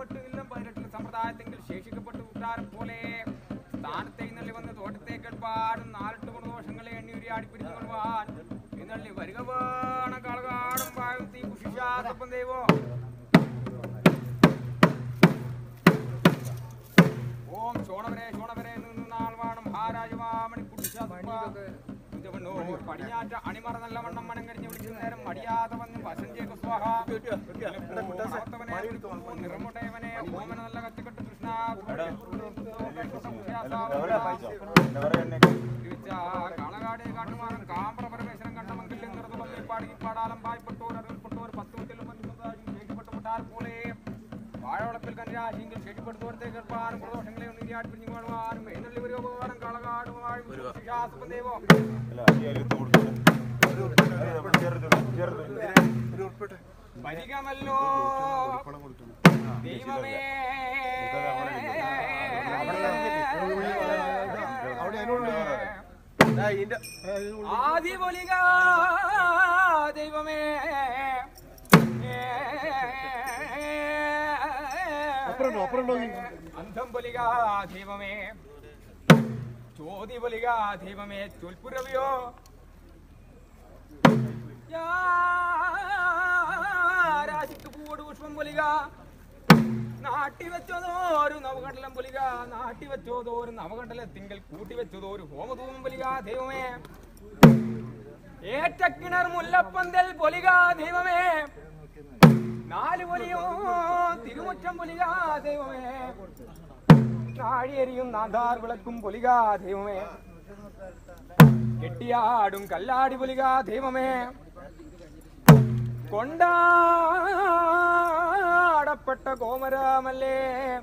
ശേഷിക്കപ്പെട്ടു ഇല്ലം പതിനെട്ടിൽ സമ്പ്രദായത്തെങ്കിൽ ശേഷിക്കപ്പെട്ടു കൂട്ടാരം പോലെ സ്ഥാനത്തെ ഇന്നലെ വന്ന് തോട്ടത്തേക്ക് പാടും നാലിട്ട് ഗുണദോഷങ്ങളെ എണ്ണി ഉരിയാടി പിരിഞ്ഞു കൊള്ളുവാൻ ഇന്നലെ വരിക വേണം കളകാടും പായും തീ കുഷിഷാത്തപ്പം ദൈവോ ഓം ശോണവരെ ശോണവരെ നിന്ന് നാൾ വാണം മഹാരാജവാമണി കുട്ടിശാസ്ത്രൂർ പടിഞ്ഞാറ്റ അണിമറ നല്ല വണ്ണം മണം കഴിഞ്ഞ് വിളിക്കുന്ന നേരം മടിയാതെ വന്ന് വസഞ്ചേക സ്വാഹ നിറമുട്ടയവനെ ഓമന നല്ല കത്തിക്കെട്ട് കൃഷ്ണ കളകാട് കാട്ടുമാനം കാമ്പ്ര പരമേശ്വരൻ കണ്ട മംഗല്യം നിറതുള്ള പാടി പാടാലം പായ്പെട്ടോർ അറിവിൽപ്പെട്ടോർ പത്ത് മുറ്റിലും ശേഷിപ്പെട്ട മുട്ടാൽ പോലെ വാഴവളപ്പിൽ കന്യാശിങ്കിൽ ശരിപ്പെടുത്തോടത്തെ കേൾപ്പാനും പ്രദോഷങ്ങളെ ഒന്ന് ഇരിയാടി പിരിഞ്ഞു കാണുവാനും എന്നുള്ളി ഒരു ഉപകാരം കളകാടും വാഴും ദൈവോ വരികമല്ലോ ദൈവമേ ആദിപൊലിക ദൈവമേ അന്ധം പൊലിക ദൈവമേ ചോതി പൊലിക ദൈവമേ ചൊൽപ്പുരവിയോ രാശിക്ക് പൂവോട് പുഷ്പം പൊലിക നാട്ടി വെച്ചതോരു നവകണ്ഡലം പൊലിക നാട്ടി വെച്ചതോരു നവകണ്ഡലത്തിങ്കൽ കൂട്ടി വെച്ചതോരു ഹോമധൂമം പൊലിക ദൈവമേ ഏറ്റക്കിണർ മുല്ലപ്പന്തൽ പൊലിക ദൈവമേ നാല് പൊലിയോ തിരുമുറ്റം പൊലിക ദൈവമേ നാഴിയരിയും നാദാർ വിളക്കും പൊലിക ദൈവമേ കെട്ടിയാടും കല്ലാടി പൊലിക ദൈവമേ കൊണ്ടാടപ്പെട്ട കോമരാമല്ലേ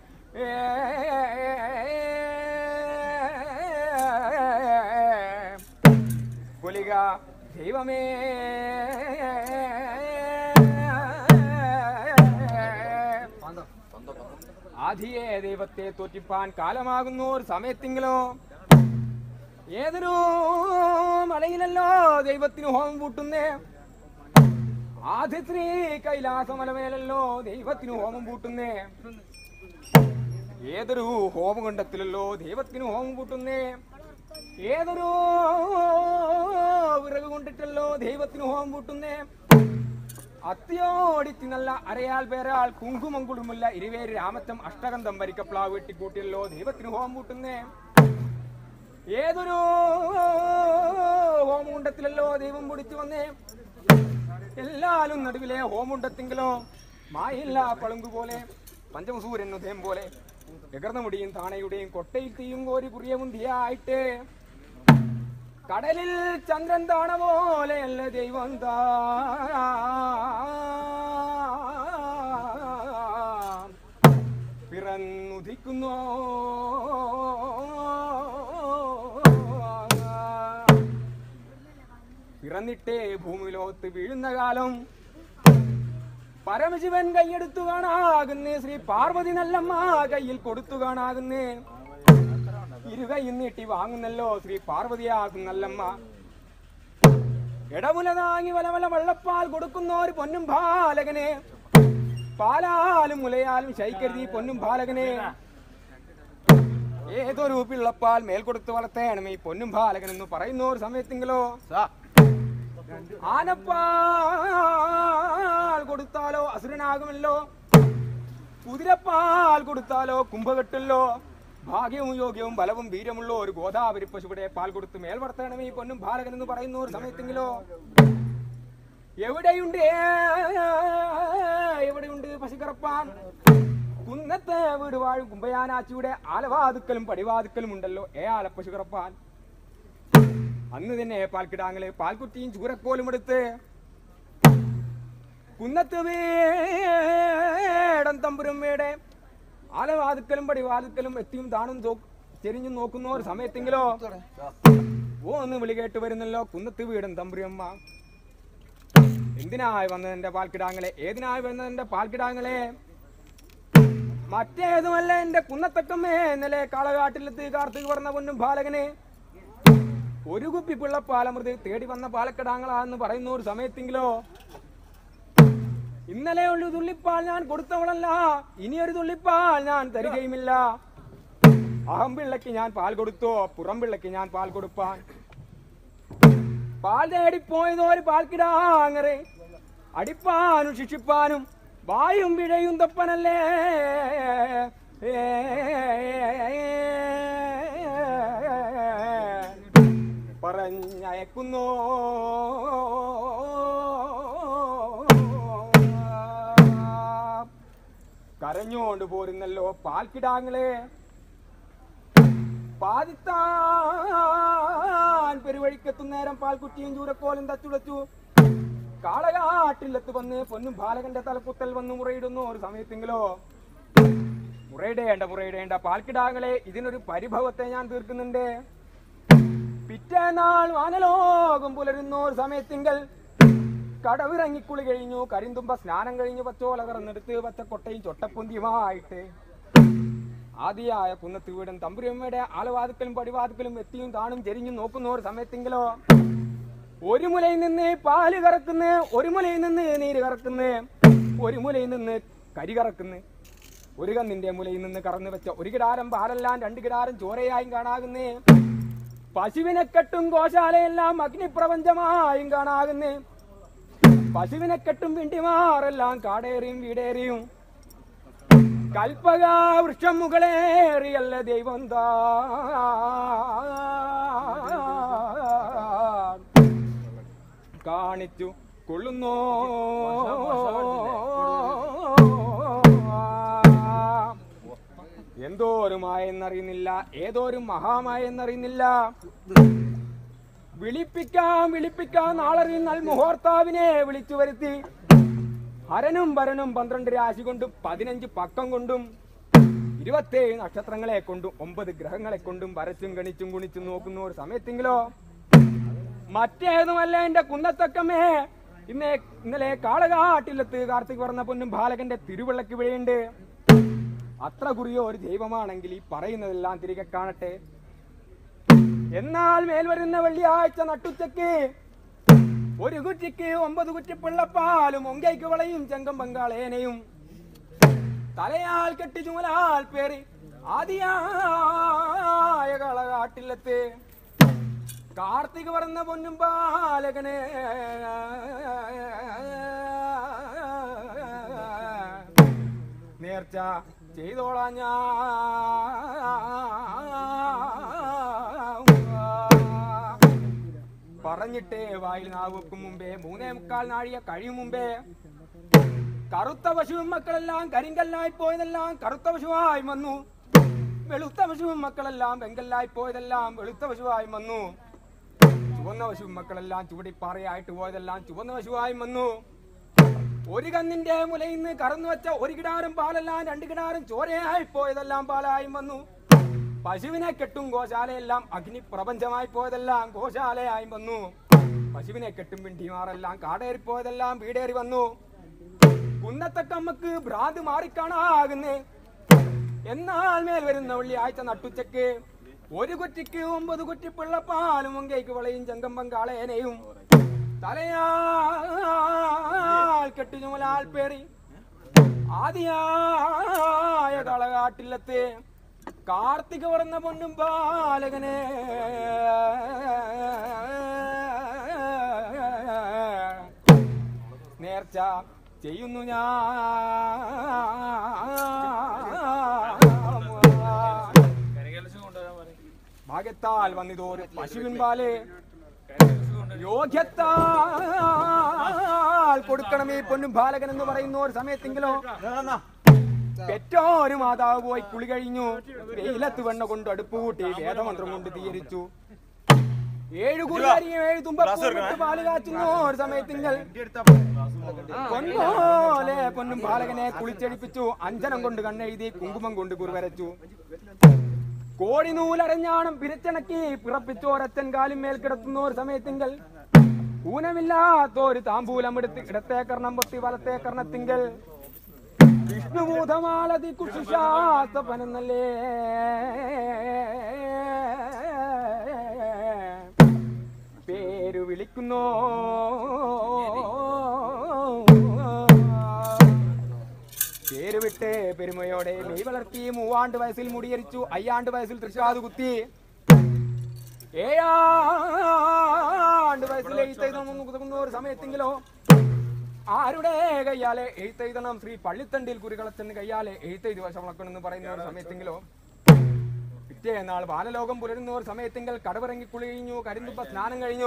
പൊലിക ദൈവമേ ആധിയെ ദൈവത്തെ തോറ്റിപ്പാൻ കാലമാകുന്നു ഒരു സമയത്തെങ്കിലോ ഏതൊരു മലയിലല്ലോ ദൈവത്തിന് ഹോമം പൂട്ടുന്നേ ആദ്യശ്രീ കൈലാസമലമേലല്ലോ ദൈവത്തിന് ഹോമം പൂട്ടുന്നേ ഏതൊരു ഹോമകുണ്ടത്തിലല്ലോ ദൈവത്തിന് ഹോമം പൂട്ടുന്നേ ഏതൊരു വിറക് കൊണ്ടിട്ടല്ലോ ദൈവത്തിന് ഹോമം പൂട്ടുന്നേ അത്യോടിച്ച് നല്ല അരയാൾ പേരാൾ കുങ്കുമം കുടുമുല്ല ഇരുവേര് രാമത്തം അഷ്ടഗന്ധം വരിക്കപ്ലാവ് വെട്ടിക്കൂട്ടിയല്ലോ ദൈവത്തിന് ഹോമം പൂട്ടുന്നേ ഏതൊരു ഹോമുണ്ടത്തിലല്ലോ ദൈവം പൊടിച്ചു വന്നേ എല്ലാലും നടുവിലെ ഹോമുണ്ടത്തെങ്കിലോ മായില്ല പളുങ്കു പോലെ പഞ്ചമസൂരൻ ഉദയം പോലെ എകർന്ന മുടിയും താണയുടെയും കൊട്ടയിൽ തീയും കോരി കുറിയമുന്തിയായിട്ട് കടലിൽ ചന്ദ്രൻ താണ പോലെയല്ല ദൈവം താ പിറന്നുദിക്കുന്നു പിറന്നിട്ടേ ഭൂമിയിലോത്ത് വീഴുന്ന കാലം പരമശിവൻ കൈയെടുത്തു കാണാകുന്നേ ശ്രീ പാർവതി നല്ലമ്മ കയ്യിൽ കൊടുത്തു കാണാകുന്നേ ഇരുകൈയും നീട്ടി വാങ്ങുന്നല്ലോ ശ്രീ പാർവതിയാകും നല്ലമ്മ ഇടമുല താങ്ങി വലവല വെള്ളപ്പാൽ കൊടുക്കുന്ന ഒരു പൊന്നും ബാലകനെ പാലാലും മുലയാലും ശൈക്കരുതി പൊന്നും ബാലകനെ ഏതൊരു പിള്ളപ്പാൽ മേൽ കൊടുത്ത് വളർത്തേണം ഈ പൊന്നും ബാലകൻ എന്ന് പറയുന്ന ഒരു സമയത്തെങ്കിലോ ആനപ്പാൽ കൊടുത്താലോ അസുരനാകുമല്ലോ കുതിരപ്പാൽ കൊടുത്താലോ കുംഭകെട്ടല്ലോ ഭാഗ്യവും യോഗ്യവും ബലവും വീര്യമുള്ള ഒരു ഗോദാവരി പശുവിടെ പാൽ കൊടുത്ത് മേൽ വളർത്തണം ഈ പൊന്നും ബാലകൻ എന്ന് പറയുന്ന ഒരു സമയത്തെങ്കിലോ എവിടെയുണ്ട് എവിടെയുണ്ട് പശുക്കറപ്പാൻ കുന്നത്തെ വീട് വാഴും കുമ്പയാനാച്ചിയുടെ ആലവാതുക്കലും പടിവാതുക്കലും ഉണ്ടല്ലോ ഏ ആലപ്പശുക്കറപ്പാൻ അന്ന് തന്നെ പാൽക്കിടാങ്ങള് പാൽക്കുറ്റിയും ചൂരക്കോലും എടുത്ത് കുന്നത്ത് വേടം തമ്പുരമ്മയുടെ ആലവാതുക്കലും പടിവാതുക്കലും എത്തിയും താണും തോ- ചെരിഞ്ഞും നോക്കുന്ന ഒരു സമയത്തെങ്കിലോ ഓ ഒന്ന് വിളി കേട്ട് വരുന്നല്ലോ കുന്നത്ത് വീടൻ തമ്പുരമ്മ എന്തിനായി വന്നതെന്റെ പാൽക്കിടാങ്ങളെ ഏതിനായി വന്നതെന്റെ പാൽക്കിടാങ്ങളെ മറ്റേതുമല്ല എന്റെ കുന്നത്തക്കമ്മേ ഇന്നലെ കാളകാട്ടിലെത്തി കാർത്തിക് പറഞ്ഞ പൊന്നും ബാലകനെ ഒരു കുപ്പി പിള്ളപ്പാലമൃത് തേടി വന്ന പാലക്കടാങ്ങളാന്ന് പറയുന്ന ഒരു സമയത്തെങ്കിലോ ഇന്നലെ ഒരു തുള്ളിപ്പാൽ ഞാൻ കൊടുത്തവളല്ല ഇനിയൊരു തുള്ളിപ്പാൽ ഞാൻ തരികയുമില്ല അഹംപിള്ളയ്ക്ക് ഞാൻ പാൽ കൊടുത്തോ പുറംപിള്ളയ്ക്ക് ഞാൻ പാൽ കൊടുപ്പാൻ പാൽ തേടിപ്പോയതോ ഒരു പാൽക്കിടാങ്ങറെ അടിപ്പാനും ശിക്ഷിപ്പാനും വായും പിഴയും തപ്പനല്ലേ പറഞ്ഞയക്കുന്നോ കരഞ്ഞോണ്ട് പോരുന്നല്ലോ പാൽക്കിടാങ്ങളെ പാതിത്താൻ പെരുവഴിക്കെത്തുന്നേരം പാൽക്കുറ്റിയും ചൂരക്കോലും തച്ചുടച്ചു കാളകാട്ടിലെത്ത് വന്ന് പൊന്നും ബാലകന്റെ തലക്കുത്തൽ വന്ന് മുറയിടുന്നു ഒരു സമയത്തെങ്കിലോ മുറയിടേണ്ട മുറയിടേണ്ട പാൽക്കിടാങ്ങളെ ഇതിനൊരു പരിഭവത്തെ ഞാൻ തീർക്കുന്നുണ്ട് പിറ്റേനാൾ വാനലോകം പുലരുന്ന ഒരു സമയത്തിങ്കൽ കടവിറങ്ങിക്കുളി കഴിഞ്ഞു കരിന്തുമ്പ സ്നാനം കഴിഞ്ഞു പച്ചോല കറന്നെടുത്ത് പച്ചക്കൊട്ടയും ചൊട്ടപ്പൊന്തിയുമായിട്ട് ആദിയായ കുന്നത്ത് വീടും തമ്പുരമ്മയുടെ ആലവാതുക്കലും പടിവാതുക്കലും എത്തിയും താണും ചെരിഞ്ഞും നോക്കുന്ന ഒരു സമയത്തെങ്കിലോ ഒരു മുലയിൽ നിന്ന് പാല് കറക്കുന്നു ഒരു മുലയിൽ നിന്ന് നീര് കറക്കുന്നു ഒരു മുലയിൽ നിന്ന് കരി കറക്കുന്നു ഒരു കന്നിന്റെ മുലയിൽ നിന്ന് കറന്നു വെച്ച ഒരു കിടാരം പാലെല്ലാം രണ്ട് കിടാരം ചോരയായും കാണാകുന്നേ പശുവിനെ കെട്ടും ഗോശാലയെല്ലാം അഗ്നിപ്രപഞ്ചമായും കാണാകുന്നേ പശുവിനെ കെട്ടും പിണ്ടിമാറെല്ലാം കാടേറിയും വീടേറിയും കൽപ്പക വൃക്ഷം മുകളേറിയല്ല ദൈവം താ കാണിച്ചു കൊള്ളുന്നോ എന്തോരുമായെന്നറിയുന്നില്ല ഏതോരും മഹാമായെന്നറിയുന്നില്ല വിളിപ്പിക്കാം വിളിപ്പിക്കാം നാളറിയുന്നാൽ മുഹൂർത്താവിനെ വിളിച്ചു വരുത്തി ഹരനും ഭരനും പന്ത്രണ്ട് രാശി കൊണ്ടും പതിനഞ്ച് പക്കം കൊണ്ടും ഇരുപത്തേഴ് നക്ഷത്രങ്ങളെ കൊണ്ടും ഒമ്പത് ഗ്രഹങ്ങളെ കൊണ്ടും വരച്ചും ഗണിച്ചും ഗുണിച്ചും നോക്കുന്ന ഒരു സമയത്തെങ്കിലോ മറ്റേതുമല്ല എന്റെ കുന്നത്തക്കമ്മേ ഇന്നേ ഇന്നലെ കാളകാട്ടിലെത്ത് കാർത്തിക് പറഞ്ഞ പൊന്നും ബാലകന്റെ തിരുവിളക്ക് വിഴയുണ്ട് അത്ര കുറിയോ ഒരു ദൈവമാണെങ്കിൽ ഈ പറയുന്നതെല്ലാം തിരികെ കാണട്ടെ എന്നാൽ മേൽ വരുന്ന വെള്ളിയാഴ്ച നട്ടുച്ചക്ക് ഒരു കുറ്റിക്ക് ഒമ്പത് കുറ്റി പിള്ളപ്പാലും ഒങ്കയ്ക്ക് വളയും ചെങ്കം പങ്കാളേനയും തലയാൽ കെട്ടി ചുമലാൽ പേറി ആദിയായ കളകാട്ടിലെത്ത് കാർത്തിക് പറഞ്ഞ പൊന്നും ബാലകനെ നേർച്ച ചെയ്തോളാം ഞാൻ പറഞ്ഞിട്ടേ വായിൽ നാവ് വെക്കും മുമ്പേ മൂന്നേ മുക്കാൽ നാഴിക കഴിയും മുമ്പേ കറുത്ത പശുവും മക്കളെല്ലാം കരിങ്കല്ലായി പോയതെല്ലാം കറുത്ത പശുവായി വന്നു വെളുത്ത പശുവും മക്കളെല്ലാം വെങ്കല്ലായി പോയതെല്ലാം വെളുത്ത പശുവായി വന്നു ചുവന്ന പശുവും മക്കളെല്ലാം ചുവടിപ്പാറയായിട്ട് പോയതെല്ലാം ചുവന്ന പശുവായി വന്നു ഒരു കന്നിന്റെ മുലയിൽ നിന്ന് കറന്നു വെച്ച ഒരു കിടാരും പാലെല്ലാം രണ്ട് കിടാരും ചോരയായി പോയതെല്ലാം പാലായും വന്നു പശുവിനെ കെട്ടും ഗോശാലയെല്ലാം അഗ്നി പ്രപഞ്ചമായി പോയതെല്ലാം ഗോശാലയായി വന്നു പശുവിനെ കെട്ടും പിണ്ടിമാറെല്ലാം കാടേറി പോയതെല്ലാം വീടേറി വന്നു കുന്നത്തക്കമ്മക്ക് ഭ്രാന്ത് മാറിക്കാണാകുന്നേ എന്നാൽ മേൽ വരുന്ന വെള്ളിയാഴ്ച നട്ടുച്ചക്ക് ഒരു കുറ്റിക്ക് ഒമ്പത് കുറ്റി പിള്ളപ്പാലും ഒങ്കയ്ക്ക് വളയും ചെങ്കം പങ്കാളേനയും തലയാൽ കെട്ടു ചുമലാൽ പേറി ആദിയായ കളകാട്ടിലത്തെ കാർത്തിക പറഞ്ഞ പൊന്നും ബാലകനെ നേർച്ച ചെയ്യുന്നു ഞാൻ ഭാഗ്യത്താൽ വന്നിതോര് പശുവിൻ പാല് യോഗ്യത്താൽ കൊടുക്കണം ഈ പൊന്നും ബാലകൻ എന്ന് പറയുന്ന ഒരു സമയത്തെങ്കിലോ പെറ്റോരു മാതാവ് പോയി കുളി കഴിഞ്ഞു വെയിലത്ത് വെണ്ണ കൊണ്ട് അടുപ്പ് കൂട്ടി വേദമന്ത്രം കൊണ്ട് തീയരിച്ചു ഏഴു കുറിയാരിയും ഏഴു തുമ്പൂട്ട് പാല് കാച്ചുന്നു ഒരു സമയത്തിങ്കൽ പൊന്നോലെ പൊന്നും ബാലകനെ കുളിച്ചടിപ്പിച്ചു അഞ്ചനം കൊണ്ട് കണ്ണെഴുതി കുങ്കുമം കൊണ്ട് കുറുവരച്ചു കോടി നൂലരഞ്ഞാണം പിരിച്ചണക്കി പിറപ്പിച്ചു ഒരച്ചൻ കാലും മേൽ കിടത്തുന്ന ഒരു സമയത്തിങ്കൽ ഊനമില്ലാത്തൊരു താമ്പൂലം എടുത്ത് ഇടത്തെ കർണം പൊത്തി വലത്തെ കർണത്തിങ്കൽ വിഷ്ണുഭൂതമാലതി കുശുശാസപനല്ലേ പേരു വിളിക്കുന്നോ പേരുവിട്ട് പെരുമയോടെ മെയ് വളർത്തി മൂവാണ്ട് വയസ്സിൽ മുടിയരിച്ചു അയ്യാണ്ട് വയസ്സിൽ തൃക്കാത് കുത്തി ഏഴാണ്ട് വയസ്സിൽ എഴുത്തെഴുതുന്ന ഒരു സമയത്തെങ്കിലോ ആരുടെ കയ്യാലെ എഴുത്തെഴുതണം ശ്രീ പള്ളിത്തണ്ടിൽ കുരികളച്ചന്റെ കയ്യാലെ എഴുത്തെഴുതി വശമുളക്കണം എന്ന് പറയുന്ന ഒരു സമയത്തെങ്കിലോ പിറ്റേ നാൾ ബാലലോകം പുലരുന്ന ഒരു സമയത്തെങ്കിൽ കടവിറങ്ങി കുളി കഴിഞ്ഞു കരിന്തുപ്പ സ്നാനം കഴിഞ്ഞു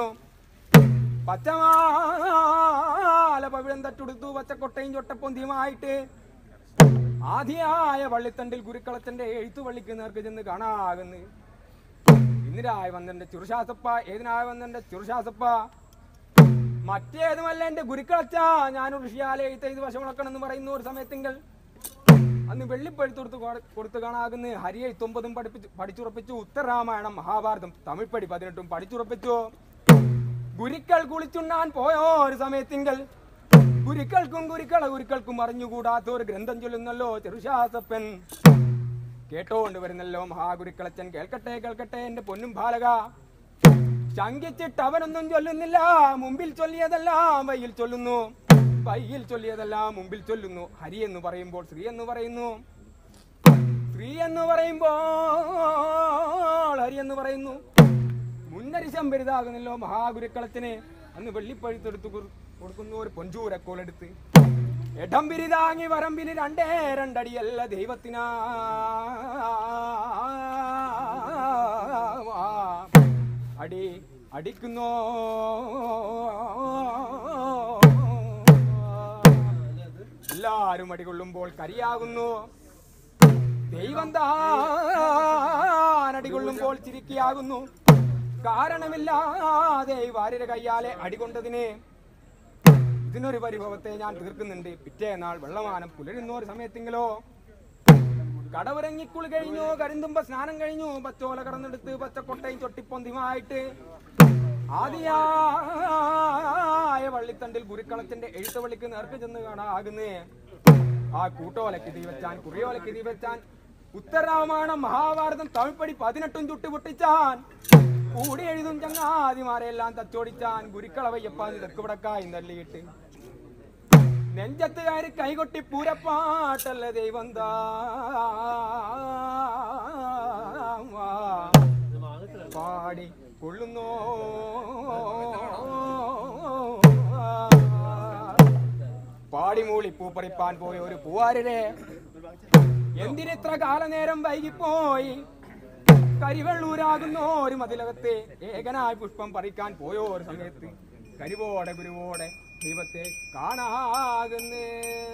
പച്ചമാല പവിഴം തട്ടുടുത്തു പച്ചക്കൊട്ടയും ചൊട്ടപ്പൊന്തിയുമായിട്ട് ആദിയായ വള്ളിത്തണ്ടിൽ ഗുരുക്കളച്ചന്റെ എഴുത്തു വള്ളിക്ക് നേർക്ക് ചെന്ന് കാണാകുന്നു ഇന്ദിരായ വന്നെന്റെ ചുരുശാസപ്പ ഏതിനായ വന്നെന്റെ ചുരുശാസപ്പ മറ്റേതുമല്ല എന്റെ ഗുരുക്കളച്ച ഞാൻ ഋഷിയാലെ എഴുത്ത് എഴുതി വശമുളക്കണം എന്ന് പറയുന്ന ഒരു സമയത്തെങ്കിൽ അന്ന് വെള്ളിപ്പഴുത്ത് കൊടുത്ത് കൊ- കൊടുത്ത് കാണാകുന്ന ഹരിയെ തൊമ്പതും പഠിപ്പിച്ചു പഠിച്ചുറപ്പിച്ചു ഉത്തരരാമായണം മഹാഭാരതം തമിഴ് പടി പതിനെട്ടും പഠിച്ചുറപ്പിച്ചു ഗുരുക്കൾ കുളിച്ചുണ്ണാൻ പോയോ ഒരു സമയത്തിങ്കൽ ഗുരുക്കൾക്കും ഗുരുക്കള ഗുരുക്കൾക്കും അറിഞ്ഞുകൂടാത്ത ഒരു ഗ്രന്ഥം ചൊല്ലുന്നല്ലോ ചെറുശാസപ്പൻ കേട്ടോണ്ട് വരുന്നല്ലോ മഹാഗുരുക്കളച്ചൻ കേൾക്കട്ടെ കേൾക്കട്ടെ എന്റെ പൊന്നും ബാലക ശങ്കിച്ചിട്ട് അവനൊന്നും ചൊല്ലുന്നില്ല മുമ്പിൽ ചൊല്ലിയതെല്ലാം വയ്യിൽ ചൊല്ലുന്നു വയ്യിൽ ചൊല്ലിയതെല്ലാം മുമ്പിൽ ചൊല്ലുന്നു ഹരി എന്ന് പറയുമ്പോൾ ശ്രീ എന്ന് പറയുന്നു ശ്രീ എന്ന് പറയുമ്പോൾ ഹരി എന്ന് പറയുന്നു മുന്നരിശം പെരുതാകുന്നല്ലോ മഹാഗുരുക്കളത്തിന് അന്ന് വെള്ളിപ്പഴുത്തെടുത്ത് കുർ- കൊടുക്കുന്നു ഒരു പൊഞ്ചൂരക്കോലെടുത്ത് എടം പിരിതാങ്ങി വരമ്പിന് രണ്ടേ രണ്ടടിയല്ല ദൈവത്തിനാ അടി അടിക്കുന്നോ എല്ലാരും അടികൊള്ളുമ്പോൾ കരിയാകുന്നു ദൈവം താൻ അടികൊള്ളുമ്പോൾ ചിരിക്കിയാകുന്നു കാരണമില്ലാതെ ഈ വാര്യര കയ്യാലെ അടികൊണ്ടതിന് ഇതിനൊരു പരിഭവത്തെ ഞാൻ തീർക്കുന്നുണ്ട് പിറ്റേ നാൾ വെള്ളമാനം പുലരുന്ന ഒരു സമയത്തെങ്കിലോ കടവിറങ്ങിക്കുളി കഴിഞ്ഞു കരിന്തുമ്പ സ്നാനം കഴിഞ്ഞു പച്ചോല കടന്നെടുത്ത് പച്ചക്കൊട്ടയും ചൊട്ടിപ്പൊന്തിയുമായിട്ട് ആദിയായ വള്ളിത്തണ്ടിൽ ഗുരുക്കളത്തിന്റെ എഴുത്തവള്ളിക്ക് നേർക്ക് ചെന്ന് കാണാകുന്നേ ആ കൂട്ടോലക്ക് തീ വെച്ചാൻ കുറിയോലക്ക് തീ വെച്ചാൻ ഉത്തരരാമായണം മഹാഭാരതം തമിഴ്പടി പതിനെട്ടും ചുട്ടു പൊട്ടിച്ചാൻ കൂടി എഴുതും ചങ്ങാതിമാരെല്ലാം തച്ചോടിച്ചാൻ ഗുരുക്കളവയ്യപ്പാന്ന് തെക്കുവിടക്കായി തള്ളിയിട്ട് നെഞ്ചത്ത് കയറി കൈകൊട്ടി പൂരപ്പാട്ടല്ല ദൈവം താ പാടി കൊള്ളുന്നോ പാടിമൂളി പൂപ്പറിപ്പാൻ പോയ ഒരു പൂവാരരെ എന്തിനിത്ര കാലനേരം വൈകിപ്പോയി കരിവെള്ളൂരാകുന്നോ ഒരു മതിലകത്തെ ഏകനായി പുഷ്പം പറിക്കാൻ പോയോ ഒരു സമയത്ത് കരിവോടെ ഗുരുവോടെ ദൈവത്തെ കാണാകുന്നേ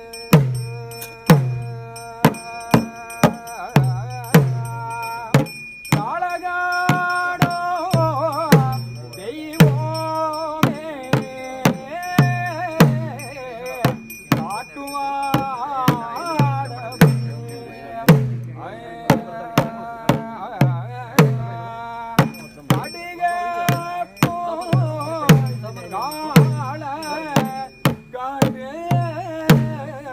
കാളകാടോ ദൈവമേ കാട്ടുവാ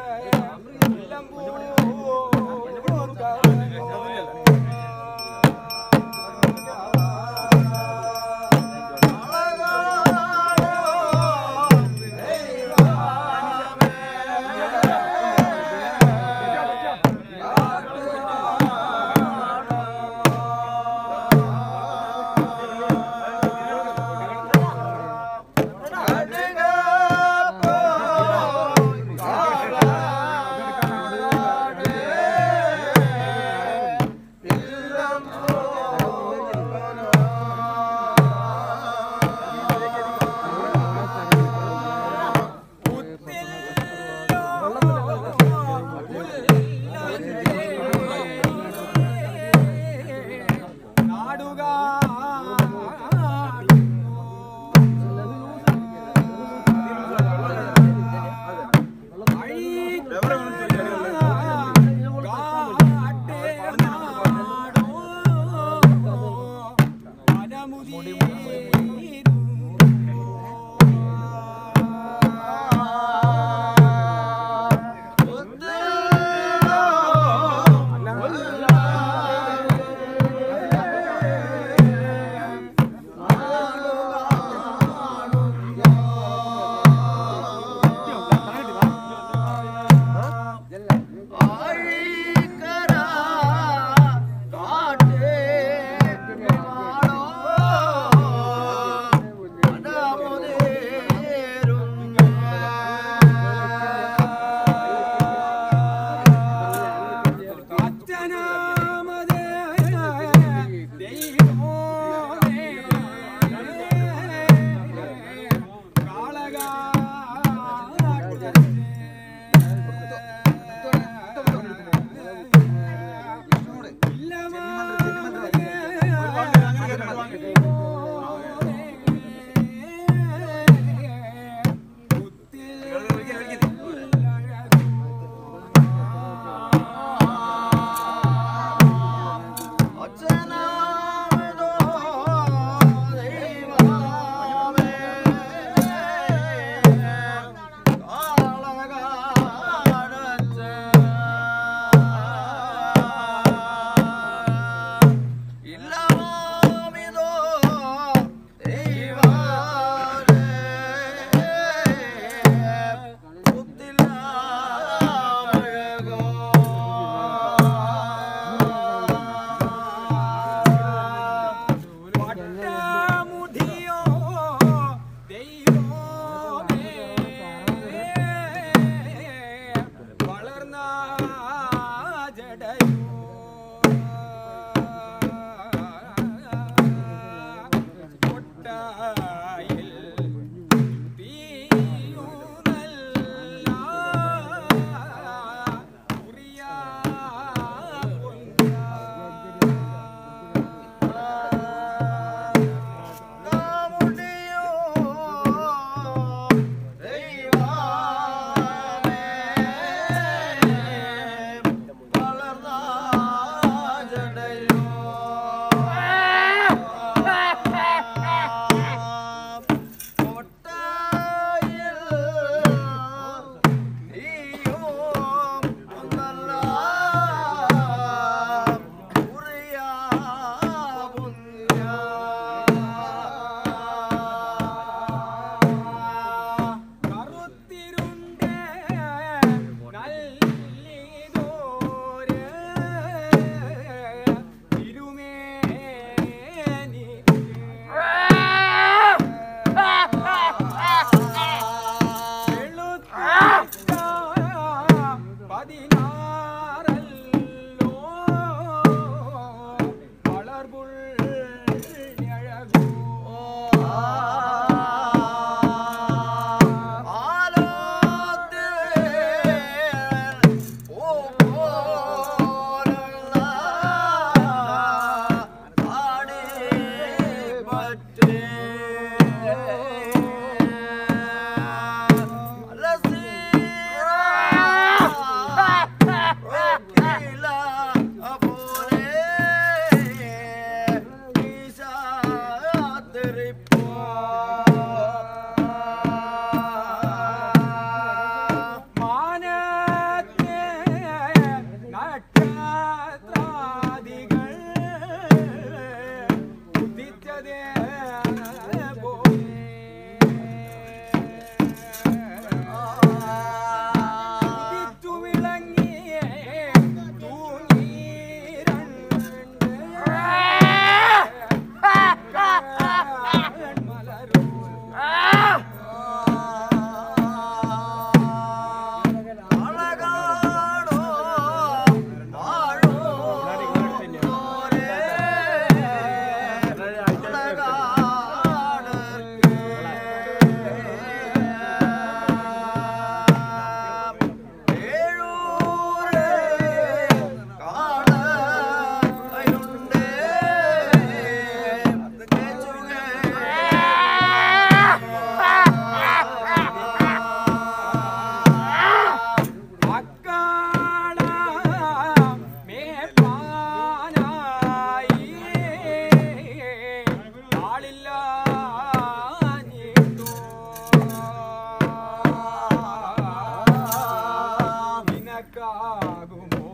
നിനക്കാകുമോ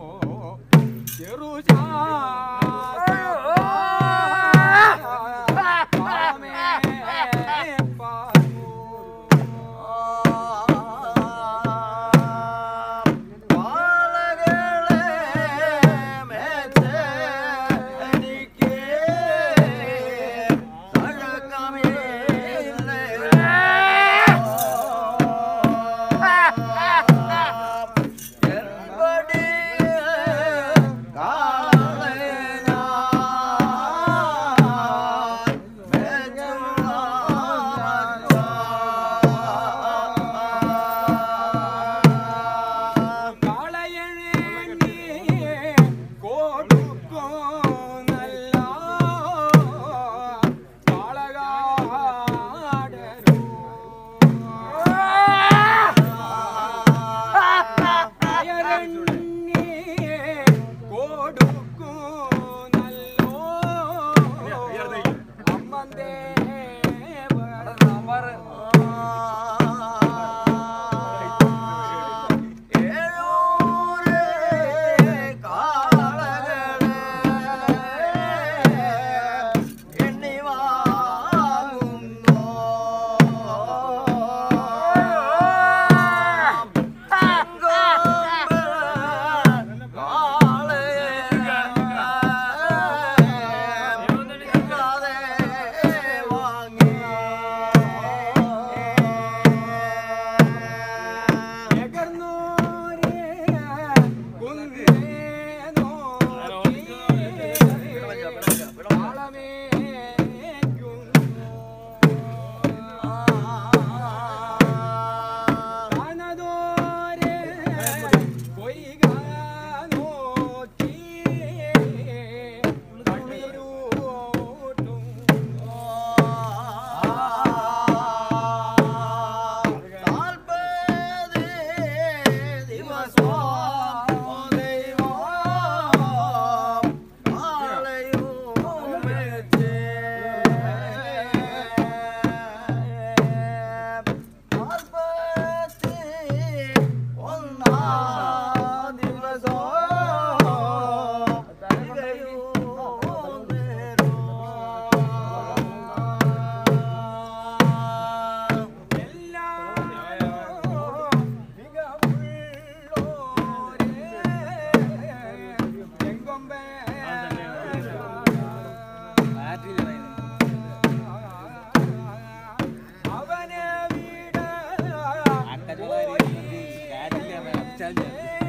അവനെ വിട കാര്യമില്ല